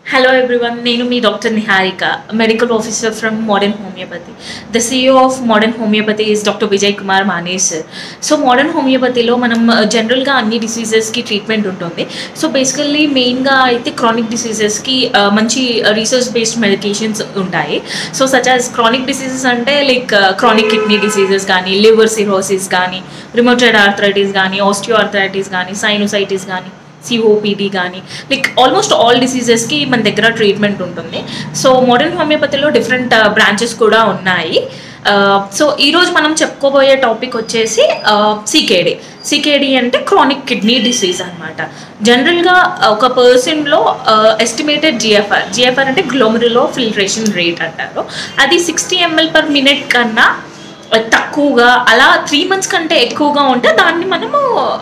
Hello everyone, నేను మీ doctor Niharika medical officer from modern homeopathy the CEO of modern homeopathy is doctor Vijay Kumar Manes so modern హోమియోపతిలో మనం జనరల్గా అన్ని డిసీజెస్కి ట్రీట్మెంట్ ఉంటుంది సో బేసికల్లీ మెయిన్గా అయితే క్రానిక్ డిసీజెస్కి మంచి రీసెర్చ్ బేస్డ్ మెడికేషన్స్ ఉంటాయి so such as chronic diseases అంటే లైక్ క్రానిక్ కిడ్నీ డిసీజెస్ కానీ లివర్ సిరోసిస్ కానీ రిమోటెడ్ ఆర్థరైటిస్ కానీ ఆస్టియో ఆర్థరైటిస్ కానీ సైనోసైటిస్ కానీ సిఓపిడి కానీ లైక్ ఆల్మోస్ట్ ఆల్ డిసీజెస్కి మన దగ్గర ట్రీట్మెంట్ ఉంటుంది సో మోడర్న్ హోమియోపతిలో డిఫరెంట్ బ్రాంచెస్ కూడా ఉన్నాయి సో ఈరోజు మనం చెప్పుకోబోయే టాపిక్ వచ్చేసి సికేడి సికేడి అంటే క్రానిక్ కిడ్నీ డిసీజ్ అనమాట జనరల్గా ఒక పర్సన్లో ఎస్టిమేటెడ్ జిఎఫ్ఆర్ జిఎఫ్ఆర్ అంటే గ్లోమరులో ఫిల్ట్రేషన్ రేట్ అంటారు అది సిక్స్టీ ఎంఎల్ పర్ మినిట్ కన్నా తక్కువగా అలా త్రీ మంత్స్ కంటే ఎక్కువగా ఉంటే దాన్ని మనము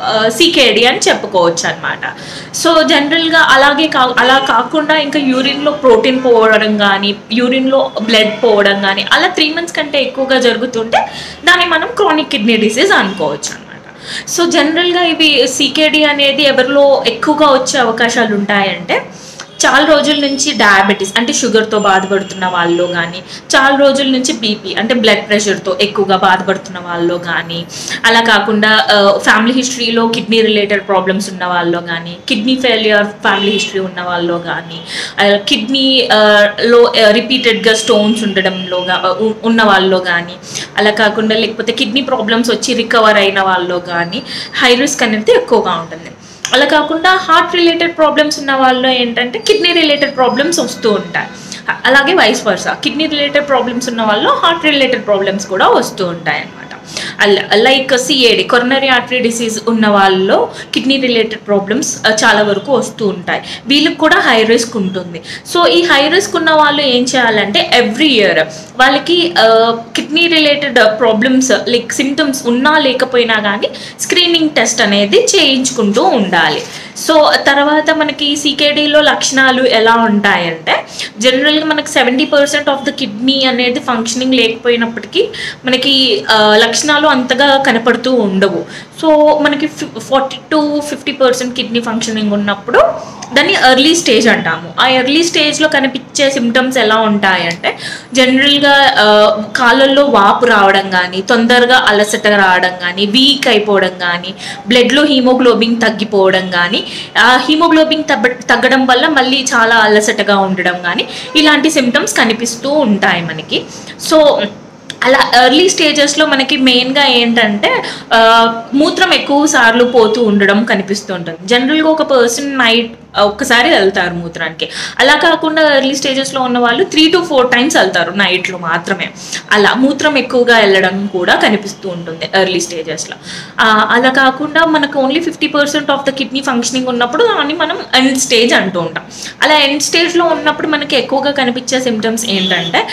సీకేడి అని చెప్పుకోవచ్చు అనమాట సో జనరల్గా అలాగే కా అలా కాకుండా ఇంకా యూరిన్లో ప్రోటీన్ పోవడం కానీ యూరిన్లో బ్లడ్ పోవడం కానీ అలా త్రీ మంత్స్ కంటే ఎక్కువగా జరుగుతుంటే దాన్ని మనం క్రానిక్ కిడ్నీ డిసీజ్ అనుకోవచ్చు అనమాట సో జనరల్గా ఇవి సీకేడి అనేది ఎవరిలో ఎక్కువగా వచ్చే అవకాశాలు ఉంటాయంటే చాలా రోజుల నుంచి డయాబెటీస్ అంటే షుగర్తో బాధపడుతున్న వాళ్ళు కానీ చాలా రోజుల నుంచి బీపీ అంటే బ్లడ్ ప్రెషర్తో ఎక్కువగా బాధపడుతున్న వాళ్ళు కానీ అలా కాకుండా ఫ్యామిలీ హిస్టరీలో కిడ్నీ రిలేటెడ్ ప్రాబ్లమ్స్ ఉన్న వాళ్ళు కానీ కిడ్నీ ఫెయిలియర్ ఫ్యామిలీ హిస్టరీ ఉన్న వాళ్ళు కానీ కిడ్నీ లో రిపీటెడ్గా స్టోన్స్ ఉండడంలో ఉన్న వాళ్ళు కానీ అలా కాకుండా లేకపోతే కిడ్నీ ప్రాబ్లమ్స్ వచ్చి రికవర్ అయిన వాళ్ళు కానీ హై రిస్క్ అనేది ఎక్కువగా ఉంటుంది అలా కాకుండా హార్ట్ రిలేటెడ్ ప్రాబ్లమ్స్ ఉన్న వాళ్ళు ఏంటంటే కిడ్నీ రిలేటెడ్ ప్రాబ్లమ్స్ వస్తూ ఉంటాయి అలాగే vice versa kidney related problems ఉన్న వాళ్ళు హార్ట్ రిలేటెడ్ ప్రాబ్లమ్స్ కూడా వస్తూ ఉంటాయి అన్నమాట like CAD coronary artery disease ఉన్న వాళ్ళలో కిడ్నీ రిలేటెడ్ ప్రాబ్లమ్స్ చాలా వరకు వస్తూ ఉంటాయి వీళ్ళకి కూడా హై రిస్క్ ఉంటుంది సో ఈ హై రిస్క్ ఉన్న వాళ్ళు ఏం చేయాలంటే ఎవ్రీ ఇయర్ వాళ్ళకి kidney related problems like symptoms ఉన్నా లేకపోయినా కానీ స్క్రీనింగ్ టెస్ట్ అనేది చేయించుకుంటూ ఉండాలి సో తర్వాత మనకి సీకేడీలో లక్షణాలు ఎలా ఉంటాయంటే జనరల్గా మనకి seventy percent of the kidney అనేది ఫంక్షనింగ్ లేకపోయినప్పటికీ మనకి లక్షణాలు అంతగా కనపడుతూ ఉండవు సో మనకి forty to fifty percent kidney functioning ఉన్నప్పుడు దాన్ని ఎర్లీ స్టేజ్ అంటాము ఆ ఎర్లీ స్టేజ్లో కనిపించే సిమ్టమ్స్ ఎలా ఉంటాయంటే జనరల్గా కాళ్ళల్లో వాపు రావడం కానీ తొందరగా అలసట రావడం కానీ వీక్ అయిపోవడం కానీ బ్లడ్లో హీమోగ్లోబిన్ తగ్గిపోవడం కానీ ఆ హీమోగ్లోబిన్ తగ్గ తగ్గడం వల్ల మళ్ళీ చాలా అలసటగా ఉండడం కానీ ఇలాంటి సిమ్టమ్స్ కనిపిస్తూ ఉంటాయి మనకి సో అలా ఎర్లీ స్టేజెస్లో మనకి మెయిన్గా ఏంటంటే మూత్రం ఎక్కువ సార్లు పోతూ ఉండడం కనిపిస్తూ ఉంటుంది జనరల్గా ఒక పర్సన్ నైట్ ఒక్కసారి వెళ్తారు మూత్రానికి అలా కాకుండా ఎర్లీ స్టేజెస్లో ఉన్న వాళ్ళు త్రీ టు ఫోర్ టైమ్స్ వెళ్తారు నైట్లో మాత్రమే అలా మూత్రం ఎక్కువగా వెళ్ళడం కూడా కనిపిస్తూ ఉంటుంది ఎర్లీ స్టేజెస్లో అలా కాకుండా మనకు only fifty percent of the kidney functioning ఉన్నప్పుడు దాన్ని మనం ఎండ్ స్టేజ్ అంటూ ఉంటాం అలా ఎండ్ స్టేజ్లో ఉన్నప్పుడు మనకి ఎక్కువగా కనిపించే సిమ్టమ్స్ ఏంటంటే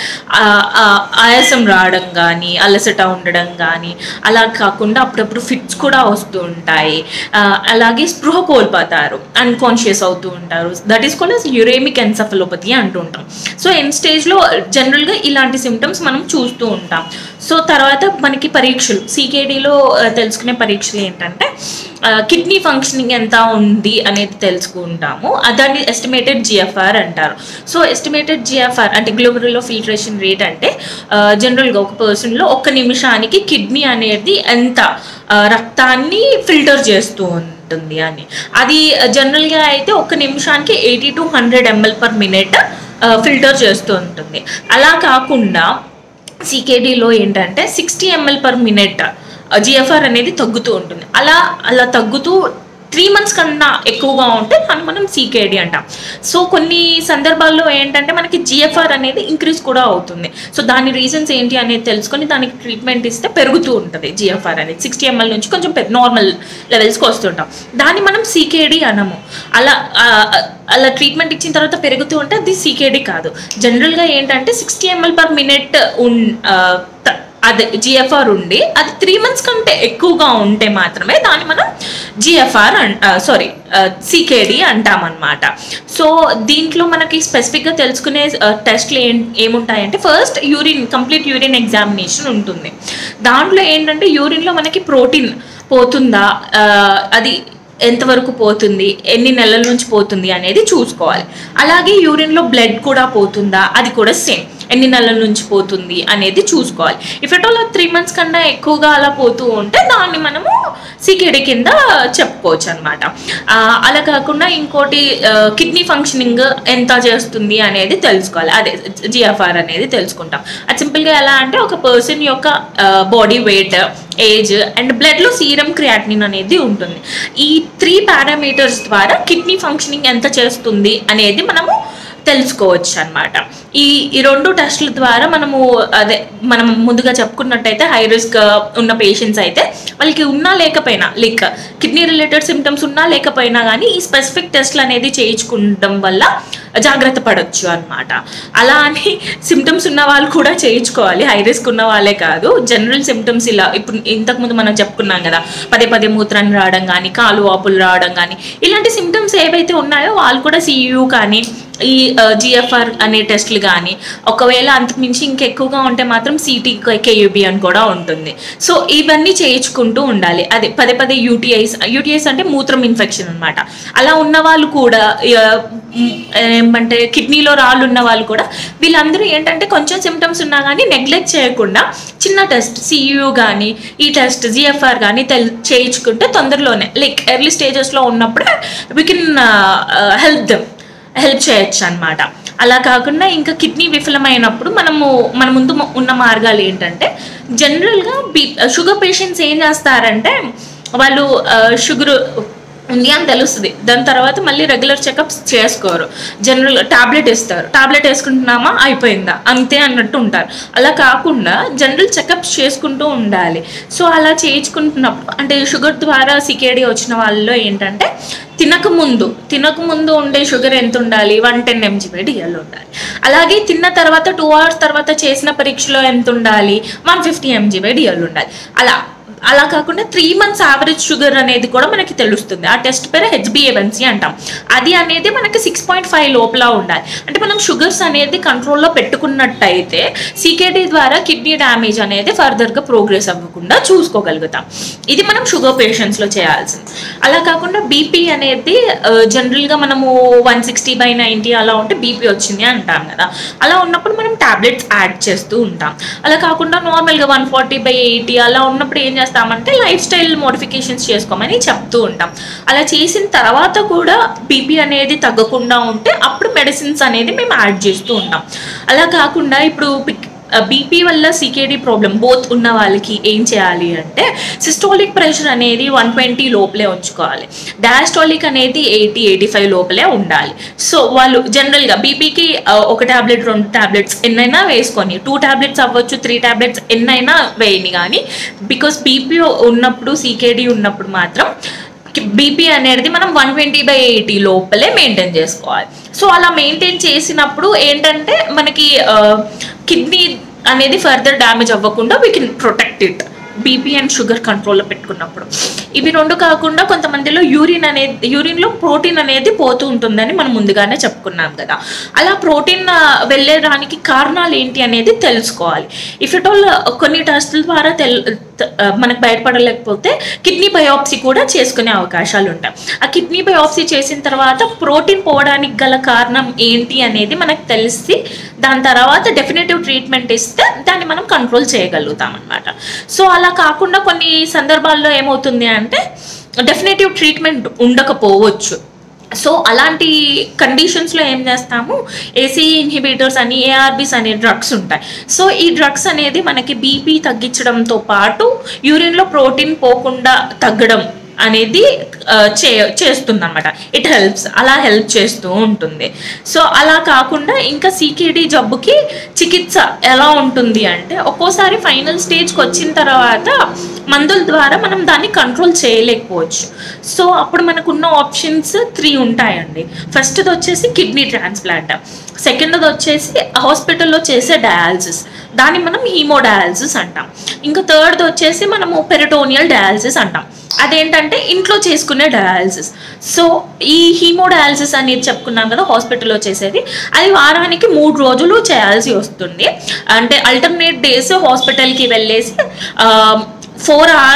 ఆయాసం రావడం కానీ అలసట ఉండడం కానీ అలా కాకుండా అప్పుడప్పుడు ఫిట్స్ కూడా వస్తూ ఉంటాయి అలాగే స్పృహ కోల్పోతారు అన్కాన్షియస్ అవుతూ ఉంటారు that is called uremic encephalopathy అంటూ ఉంటాం సో ఎన్ స్టేజ్లో జనరల్గా ఇలాంటి సిమ్టమ్స్ మనం చూస్తూ ఉంటాం సో తర్వాత మనకి పరీక్షలు సీకేడీలో తెలుసుకునే పరీక్షలు ఏంటంటే కిడ్నీ ఫంక్షనింగ్ ఎంత ఉంది అనేది తెలుసుకుంటాము దాన్ని ఎస్టిమేటెడ్ జిఎఫ్ఆర్ అంటారు సో ఎస్టిమేటెడ్ జిఎఫ్ఆర్ అంటే గ్లోమరులో ఫిల్ట్రేషన్ రేట్ అంటే జనరల్గా ఒక పర్సన్లో ఒక నిమిషానికి కిడ్నీ అనేది ఎంత రక్తాన్ని ఫిల్టర్ చేస్తూ ఉంది ఉంటుంది అని అది జనరల్గా అయితే ఒక నిమిషానికి eighty to hundred ML per minute filter చేస్తూ ఉంటుంది అలా కాకుండా సికేడీలో ఏంటంటే sixty ML per minute GFR అనేది తగ్గుతూ ఉంటుంది అలా అలా తగ్గుతూ త్రీ మంత్స్ కన్నా ఎక్కువగా ఉంటే దాన్ని మనం సీకేడి అంటాం సో కొన్ని సందర్భాల్లో ఏంటంటే మనకి జిఎఫ్ఆర్ అనేది ఇంక్రీజ్ కూడా అవుతుంది సో దాని రీజన్స్ ఏంటి అనేది తెలుసుకొని దానికి ట్రీట్మెంట్ ఇస్తే పెరుగుతూ ఉంటుంది జిఎఫ్ఆర్ అనేది సిక్స్టీ ఎంఎల్ నుంచి కొంచెం నార్మల్ లెవెల్స్కి వస్తుంటాం దాన్ని మనం సీకేడి అనము అలా అలా ట్రీట్మెంట్ ఇచ్చిన తర్వాత పెరుగుతూ ఉంటే అది సీకేడి కాదు జనరల్గా ఏంటంటే సిక్స్టీ ఎంఎల్ పర్ మినిట్ ఉన్ అదే జిఎఫ్ఆర్ ఉండి అది త్రీ మంత్స్ కంటే ఎక్కువగా ఉంటే మాత్రమే దాన్ని మనం జిఎఫ్ఆర్ అన్ సారీ సికేడి అంటామన్నమాట సో దీంట్లో మనకి స్పెసిఫిక్గా తెలుసుకునే టెస్ట్లు ఏం ఏముంటాయంటే first urine complete urine examination ఉంటుంది దాంట్లో ఏంటంటే యూరిన్లో మనకి ప్రోటీన్ పోతుందా అది ఎంతవరకు పోతుంది ఎన్ని నెలల నుంచి పోతుంది అనేది చూసుకోవాలి అలాగే యూరిన్లో బ్లడ్ కూడా పోతుందా అది కూడా సేమ్ ఎన్ని నెలల నుంచి పోతుంది అనేది చూసుకోవాలి if at all three months కన్నా ఎక్కువగా అలా పోతూ ఉంటే దాన్ని మనము సికేడి కింద చెప్పుకోవచ్చు అనమాట అలా కాకుండా ఇంకోటి కిడ్నీ ఫంక్షనింగ్ ఎంత చేస్తుంది అనేది తెలుసుకోవాలి అదే జిఎఫ్ఆర్ అనేది తెలుసుకుంటాం అది సింపుల్గా ఎలా అంటే ఒక పర్సన్ యొక్క బాడీ వెయిట్ ఏజ్ అండ్ బ్లడ్లో సీరం క్రియాటినిన్ అనేది ఉంటుంది ఈ త్రీ పారామీటర్స్ ద్వారా కిడ్నీ ఫంక్షనింగ్ ఎంత చేస్తుంది అనేది మనము తెలుసుకోవచ్చు అనమాట ఈ ఈ రెండు టెస్టుల ద్వారా మనము అదే మనం ముందుగా చెప్పుకున్నట్టయితే హై రిస్క్ ఉన్న పేషెంట్స్ అయితే వాళ్ళకి ఉన్నా లేకపోయినా లైక్ కిడ్నీ రిలేటెడ్ సిమ్టమ్స్ ఉన్నా లేకపోయినా కానీ ఈ స్పెసిఫిక్ టెస్ట్లు అనేది చేయించుకోవడం వల్ల జాగ్రత్త పడవచ్చు అనమాట అలా అని సిమ్టమ్స్ ఉన్న వాళ్ళు కూడా చేయించుకోవాలి హై రిస్క్ ఉన్న వాళ్ళే కాదు జనరల్ సిమ్టమ్స్ ఇలా ఇప్పుడు ఇంతకుముందు మనం చెప్పుకున్నాం కదా పదే పదే మూత్రాన్ని రావడం కానీ కాలు వాపులు రావడం కానీ ఇలాంటి సిమ్టమ్స్ ఏవైతే ఉన్నాయో వాళ్ళు కూడా సియు కానీ ఈ జిఎఫ్ఆర్ అనే టెస్ట్లు కానీ ఒకవేళ అంతకుమించి ఇంకెక్కువగా ఉంటే మాత్రం సిటీ కేయూబి అని కూడా ఉంటుంది సో ఇవన్నీ చేయించుకుంటూ ఉండాలి అదే పదే పదే యూటీఐస్ యూటీఐస్ అంటే మూత్రం ఇన్ఫెక్షన్ అనమాట అలా ఉన్న వాళ్ళు కూడా ఆ, మ్, ఏమంటే కిడ్నీలో రాళ్ళు ఉన్న వాళ్ళు కూడా వీళ్ళందరూ ఏంటంటే కొంచెం సిమ్టమ్స్ ఉన్నా కానీ నెగ్లెక్ట్ చేయకుండా చిన్న టెస్ట్ సియు కానీ ఈ టెస్ట్ జిఎఫ్ఆర్ కానీ తెల్ చేయించుకుంటే తొందరలోనే లైక్ ఎర్లీ స్టేజెస్లో ఉన్నప్పుడే we can help them help చేయొచ్చు అనమాట అలా కాకుండా ఇంకా కిడ్నీ విఫలమైనప్పుడు మనము మన ముందు మ- ఉన్న మార్గాలు ఏంటంటే జనరల్గా బీ షుగర్ పేషెంట్స్ ఏం చేస్తారంటే వాళ్ళు షుగర్ ఉంది అని తెలుస్తుంది దాని తర్వాత మళ్ళీ రెగ్యులర్ చెకప్స్ చేసుకోరు జనరల్ టాబ్లెట్ ఇస్తారు టాబ్లెట్ వేసుకుంటున్నామా అయిపోయిందా అంతే అన్నట్టు ఉంటారు అలా కాకుండా జనరల్ చెకప్స్ చేసుకుంటూ ఉండాలి సో అలా చేయించుకుంటున్నప్పుడు అంటే షుగర్ ద్వారా సికేడి వచ్చిన వాళ్ళలో ఏంటంటే తినకముందు తినకముందు ఉండే షుగర్ ఎంత ఉండాలి one ten MG by DL ఉండాలి అలాగే తిన్న తర్వాత టూ అవర్స్ తర్వాత చేసిన పరీక్షలో ఎంత ఉండాలి one fifty MG by DL ఉండాలి అలా అలా కాకుండా త్రీ మంత్స్ యావరేజ్ షుగర్ అనేది కూడా మనకి తెలుస్తుంది ఆ టెస్ట్ పేరు హెచ్బిఏవన్సీ అంటాం అది అనేది మనకి సిక్స్ పాయింట్ ఫైవ్ లోపల ఉండాలి అంటే మనం షుగర్స్ అనేది కంట్రోల్లో పెట్టుకున్నట్టయితే సీకేటీ ద్వారా కిడ్నీ డ్యామేజ్ అనేది ఫర్దర్గా ప్రోగ్రెస్ అవ్వకుండా చూసుకోగలుగుతాం ఇది మనం షుగర్ పేషెంట్స్లో చేయాల్సింది అలా కాకుండా బీపీ అనేది జనరల్గా మనము వన్ సిక్స్టీ బై నైంటీ అలా ఉంటే బీపీ వచ్చింది అంటాం కదా అలా ఉన్నప్పుడు మనం టాబ్లెట్స్ యాడ్ చేస్తూ ఉంటాం అలా కాకుండా నార్మల్గా వన్ ఫార్టీ బై ఎయిటీ అలా ఉన్నప్పుడు ఏం చేస్తామంటే లైఫ్ స్టైల్ మోడిఫికేషన్స్ చేసుకోమని చెప్తూ ఉంటాం అలా చేసిన తర్వాత కూడా బీపీ అనేది తగ్గకుండా ఉంటే అప్పుడు మెడిసిన్స్ అనేది మేము యాడ్ చేస్తూ ఉంటాం అలా కాకుండా ఇప్పుడు బీపీ వల్ల సికేడి ప్రాబ్లం బోత్ ఉన్న వాళ్ళకి ఏం చేయాలి అంటే సిస్టోలిక్ ప్రెషర్ అనేది వన్ ట్వంటీ లోపలే ఉంచుకోవాలి డయాస్టాలిక్ అనేది ఎయిటీ ఎయిటీ ఫైవ్ లోపలే ఉండాలి సో వాళ్ళు జనరల్గా బీపీకి ఒక టాబ్లెట్ రెండు టాబ్లెట్స్ ఎన్నైనా వేసుకొని టూ టాబ్లెట్స్ అవ్వచ్చు త్రీ టాబ్లెట్స్ ఎన్నైనా వేయని కానీ బికాస్ బీపీ ఉన్నప్పుడు సికేడి ఉన్నప్పుడు మాత్రం బీపీ అనేది మనం వన్ ట్వంటీ బై ఎయిటీ లోపలే మెయింటైన్ చేసుకోవాలి సో అలా మెయింటైన్ చేసినప్పుడు ఏంటంటే మనకి కిడ్నీ అనేది ఫర్దర్ డ్యామేజ్ అవ్వకుండా we can protect it BP and sugar కంట్రోల్లో పెట్టుకున్నప్పుడు ఇవి రెండు కాకుండా కొంతమందిలో యూరిన్ అనేది యూరిన్లో ప్రోటీన్ అనేది పోతూ ఉంటుందని మనం ముందుగానే చెప్పుకున్నాం కదా అలా ప్రోటీన్ వెళ్ళేదానికి కారణాలు ఏంటి అనేది తెలుసుకోవాలి ఇఫ్ ఇట్ ఆల్ కొన్ని టెస్టుల ద్వారా తెల్ త- ఆ, మనకు బయటపడలేకపోతే కిడ్నీ బయోప్సీ కూడా చేసుకునే అవకాశాలు ఉంటాయి ఆ కిడ్నీ బయోప్సీ చేసిన తర్వాత ప్రోటీన్ పోవడానికి గల కారణం ఏంటి అనేది మనకు తెలిసి దాని తర్వాత డెఫినెటివ్ ట్రీట్మెంట్ ఇస్తే దాన్ని మనం కంట్రోల్ చేయగలుగుతాం అనమాట సో అలా కాకుండా కొన్ని సందర్భాల్లో ఏమవుతుంది అంటే డెఫినెటివ్ ట్రీట్మెంట్ ఉండకపోవచ్చు సో అలాంటి కండిషన్స్లో ఏం చేస్తాము ఏసీ ఇన్హిబిటర్స్ అని ఏఆర్బిస్ అనే డ్రగ్స్ ఉంటాయి సో ఈ డ్రగ్స్ అనేది మనకి బీపీ తగ్గించడంతో పాటు యూరిన్లో ప్రోటీన్ పోకుండా తగ్గడం అనేది ఆ, చే చేస్తుంది అనమాట ఇట్ హెల్ప్స్ అలా హెల్ప్ చేస్తూ ఉంటుంది సో అలా కాకుండా ఇంకా సీకేడి జబ్బుకి చికిత్స ఎలా ఉంటుంది అంటే ఒక్కోసారి ఫైనల్ స్టేజ్కి వచ్చిన తర్వాత మందుల ద్వారా మనం దాన్ని కంట్రోల్ చేయలేకపోవచ్చు సో అప్పుడు మనకున్న ఆప్షన్స్ త్రీ ఉంటాయండి ఫస్ట్ది వచ్చేసి కిడ్నీ ట్రాన్స్ప్లాంట్ సెకండ్ది వచ్చేసి హాస్పిటల్లో చేసే డయాలసిస్ దాన్ని మనం హీమోడయాలసిస్ అంటాం ఇంకా థర్డ్ది వచ్చేసి మనము పెరిటోనియల్ డయాలసిస్ అంటాం అదేంటంటే ఇంట్లో చేసుకునే డయాలసిస్ సో ఈ హీమోడయాలసిస్ అనేది చెప్పుకున్నాం కదా హాస్పిటల్లో చేసేది అది వారానికి మూడు రోజులు చేయాల్సి వస్తుంది అంటే అల్టర్నేట్ డేస్ హాస్పిటల్కి వెళ్ళేసి ఫోర్ అవర్స్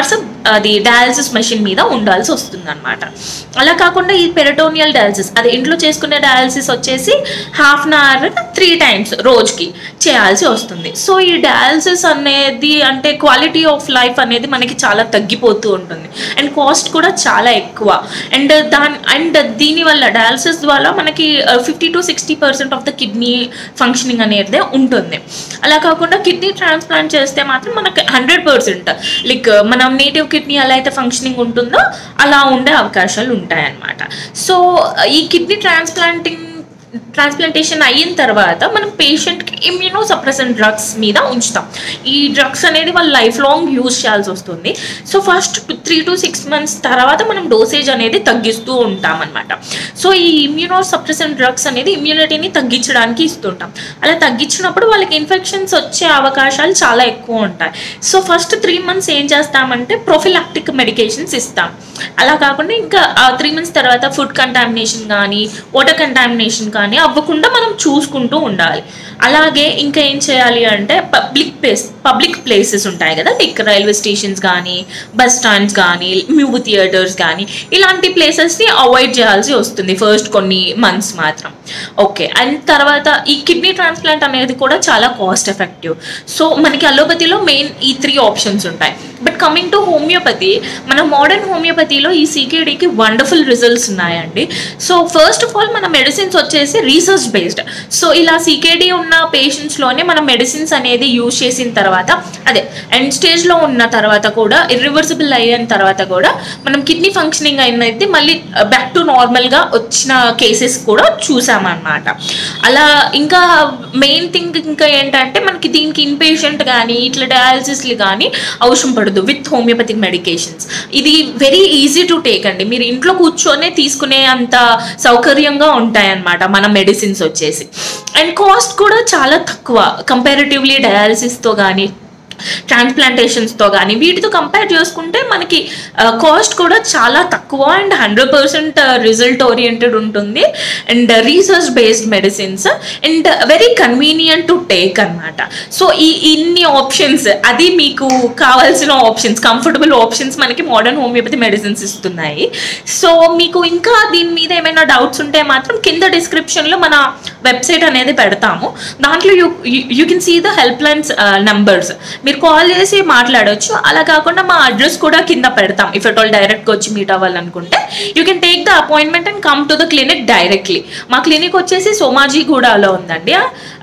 అది డయాలసిస్ మెషిన్ మీద ఉండాల్సి వస్తుంది అనమాట అలా కాకుండా ఈ పెరటోనియల్ డయాలసిస్ అది ఇంట్లో చేసుకునే డయాలసిస్ వచ్చేసి half an hour three times రోజుకి చేయాల్సి వస్తుంది సో ఈ డయాలసిస్ అనేది అంటే క్వాలిటీ ఆఫ్ లైఫ్ అనేది మనకి చాలా తగ్గిపోతూ ఉంటుంది అండ్ కాస్ట్ కూడా చాలా ఎక్కువ అండ్ దాని అండ్ దీనివల్ల డయాలసిస్ ద్వారా మనకి fifty to sixty percent of the kidney functioning అనేది ఉంటుంది అలా కాకుండా కిడ్నీ ట్రాన్స్ప్లాంట్ చేస్తే మాత్రం మనకి హండ్రెడ్ పర్సెంట్ లైక్ మనం నేటివ్ కిడ్నీ ఎలా అయితే ఫంక్షనింగ్ ఉంటుందో అలా ఉండే అవకాశాలు ఉంటాయన్నమాట సో ఈ కిడ్నీ ట్రాన్స్ప్లాంటింగ్ ట్రాన్స్ప్లాంటేషన్ అయిన తర్వాత మనం పేషెంట్కి ఇమ్యూనో సప్రెసెంట్ డ్రగ్స్ మీద ఉంచుతాం ఈ డ్రగ్స్ అనేది వాళ్ళు లైఫ్ లాంగ్ యూజ్ చేయాల్సి వస్తుంది so first three to six months తర్వాత మనం డోసేజ్ అనేది తగ్గిస్తూ ఉంటాం అనమాట సో ఈ ఇమ్యూనో సప్రెసెంట్ డ్రగ్స్ అనేది ఇమ్యూనిటీని తగ్గించడానికి ఇస్తుంటాం అలా తగ్గించినప్పుడు వాళ్ళకి ఇన్ఫెక్షన్స్ వచ్చే అవకాశాలు చాలా ఎక్కువ ఉంటాయి సో ఫస్ట్ త్రీ మంత్స్ ఏం చేస్తామంటే ప్రొఫిలాక్టిక్ మెడికేషన్స్ ఇస్తాం అలా కాకుండా ఇంకా త్రీ మంత్స్ తర్వాత ఫుడ్ కంటామినేషన్ కానీ వాటర్ కంటామినేషన్ కానీ అవ్వకుండా మనం చూసుకుంటూ ఉండాలి అలాగే ఇంకా ఏం చేయాలి అంటే పబ్లిక్ ప్లేస్ పబ్లిక్ ప్లేసెస్ ఉంటాయి కదా లైక్ రైల్వే స్టేషన్స్ కానీ బస్ స్టాండ్స్ కానీ మూవీ థియేటర్స్ కానీ ఇలాంటి ప్లేసెస్ని అవాయిడ్ చేయాల్సి వస్తుంది ఫస్ట్ కొన్ని మంత్స్ మాత్రం ఓకే అండ్ తర్వాత ఈ కిడ్నీ ట్రాన్స్ప్లాంట్ అనేది కూడా చాలా కాస్ట్ ఎఫెక్టివ్ సో మనకి అలోపతిలో మెయిన్ ఈ త్రీ ఆప్షన్స్ ఉంటాయి బట్ కమింగ్ టు హోమియోపతి మన మోడర్న్ హోమియోపతిలో ఈ సీకేడీకి వండర్ఫుల్ రిజల్ట్స్ ఉన్నాయండి సో ఫస్ట్ ఆఫ్ ఆల్ మన మెడిసిన్స్ వచ్చేసి రీసెర్చ్ బేస్డ్ సో ఇలా సీకేడీ ఉన్న పేషెంట్స్లోనే మనం మెడిసిన్స్ అనేది యూజ్ చేసిన తర్వాత అదే ఎండ్ స్టేజ్లో ఉన్న తర్వాత కూడా ఇర్రివర్సిబుల్ అయిన తర్వాత కూడా మనం కిడ్నీ ఫంక్షనింగ్ అయినైతే మళ్ళీ బ్యాక్ టు నార్మల్గా వచ్చిన కేసెస్ కూడా చూసామన్నమాట అలా ఇంకా మెయిన్ థింగ్ ఇంకా ఏంటంటే మనకి దీనికి ఇన్పేషెంట్ కానీ ఇట్లా డయాలసిస్లు కానీ అవసరం పడదు విత్ హోమియోపతిక్ మెడికేషన్స్ ఇది వెరీ ఈజీ టు టేక్ అండి మీరు ఇంట్లో కూర్చొనే తీసుకునే అంత సౌకర్యంగా ఉంటాయన్నమాట మన మెడిసిన్స్ వచ్చేసి అండ్ కాస్ట్ కూడా చాలా తక్కువ కంపారిటివ్లీ డయాలసిస్తో కానీ ట్రాన్స్ప్లాంటేషన్స్తో కానీ వీటితో కంపేర్ చేసుకుంటే మనకి కాస్ట్ కూడా చాలా తక్కువ and hundred percent result oriented ఉంటుంది and research based medicines and very convenient to take అనమాట సో ఈ ఇన్ని ఆప్షన్స్ అది మీకు కావాల్సిన ఆప్షన్స్ కంఫర్టబుల్ ఆప్షన్స్ మనకి మోడర్న్ హోమియోపతి మెడిసిన్స్ ఇస్తున్నాయి సో మీకు ఇంకా దీని మీద ఏమైనా డౌట్స్ ఉంటే మాత్రం కింద డిస్క్రిప్షన్లో మన వెబ్సైట్ అనేది పెడతాము దాంట్లో you you can see the help lines numbers మీరు కాల్ చేసి మాట్లాడొచ్చు అలా కాకుండా మా అడ్రస్ కూడా కింద పెడతాం ఇఫ్ ఎట్ ఆల్ డైరెక్ట్గా వచ్చి మీట్ అవ్వాలనుకుంటే you can take the appointment and come to the clinic directly మా క్లినిక్ వచ్చేసి సోమాజీగూడలో ఉందండి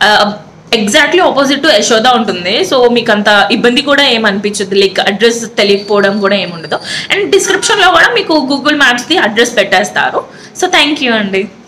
ఎగ్జాక్ట్లీ ఆపోజిట్ టు యశోద ఉంటుంది సో మీకు అంత ఇబ్బంది కూడా ఏమనిపించదు లైక్ అడ్రస్ తెలియకపోవడం కూడా ఏముండదు అండ్ డిస్క్రిప్షన్లో కూడా మీకు గూగుల్ మ్యాప్స్ది అడ్రస్ పెట్టేస్తారు సో థ్యాంక్ యూ అండి